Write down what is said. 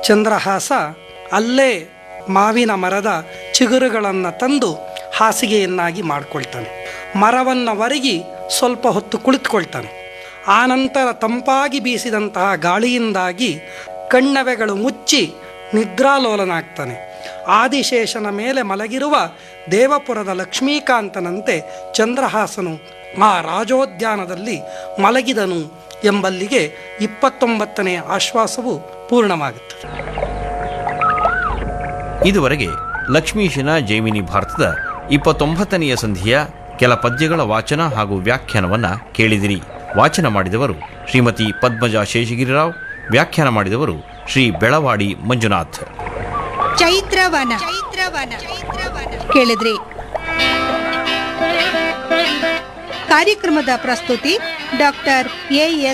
ಚಂದ್ರಹಾಸ ಅಲ್ಲೇ ಮಾವಿನ ಮರದ ಚಿಗುರುಗಳನ್ನು ತಂದು ಹಾಸಿಗೆಯನ್ನಾಗಿ ಮಾಡಿಕೊಳ್ತಾನೆ ಮರವನ್ನು ಒರಗಿ ಸ್ವಲ್ಪ ಹೊತ್ತು ಕುಳಿತುಕೊಳ್ತಾನೆ ಆನಂತರ ತಂಪಾಗಿ ಬೀಸಿದಂತಹ ಗಾಳಿಯಿಂದಾಗಿ ಕಣ್ಣವೆಗಳು ಮುಚ್ಚಿ ನಿದ್ರಾಲೋಲನಾಗ್ತಾನೆ ಆದಿಶೇಷನ ಮೇಲೆ ಮಲಗಿರುವ ದೇವಪುರದ ಲಕ್ಷ್ಮೀಕಾಂತನಂತೆ ಚಂದ್ರಹಾಸನು ಆ ರಾಜೋದ್ಯಾನದಲ್ಲಿ ಮಲಗಿದನು ಎಂಬಲ್ಲಿಗೆ ಇಪ್ಪತ್ತೊಂಬತ್ತನೇ ಆಶ್ವಾಸವು ಪೂರ್ಣವಾಗುತ್ತದೆ ಇದುವರೆಗೆ ಲಕ್ಷ್ಮೀಶನ ಜೈಮಿನಿ ಭಾರತದ ಇಪ್ಪತ್ತೊಂಬತ್ತನೆಯ ಸಂಧಿಯ ಕೆಲ ಪದ್ಯಗಳ ವಾಚನ ಹಾಗೂ ವ್ಯಾಖ್ಯಾನವನ್ನ ಕೇಳಿದಿರಿ ವಾಚನ ಮಾಡಿದವರು ಶ್ರೀಮತಿ ಪದ್ಮಜಾ ಶೇಷಗಿರಿರಾವ್ ವ್ಯಾಖ್ಯಾನ ಮಾಡಿದವರು ಶ್ರೀ ಬೆಳವಾಡಿ ಮಂಜುನಾಥ್ ಚೈತ್ರವನ ಚೈತ್ರವನ ಕೇಳಿದ್ರಿ ಕಾರ್ಯಕ್ರಮದ ಪ್ರಸ್ತುತಿ ಡಾಕ್ಟರ್ ಎ ಎಸ್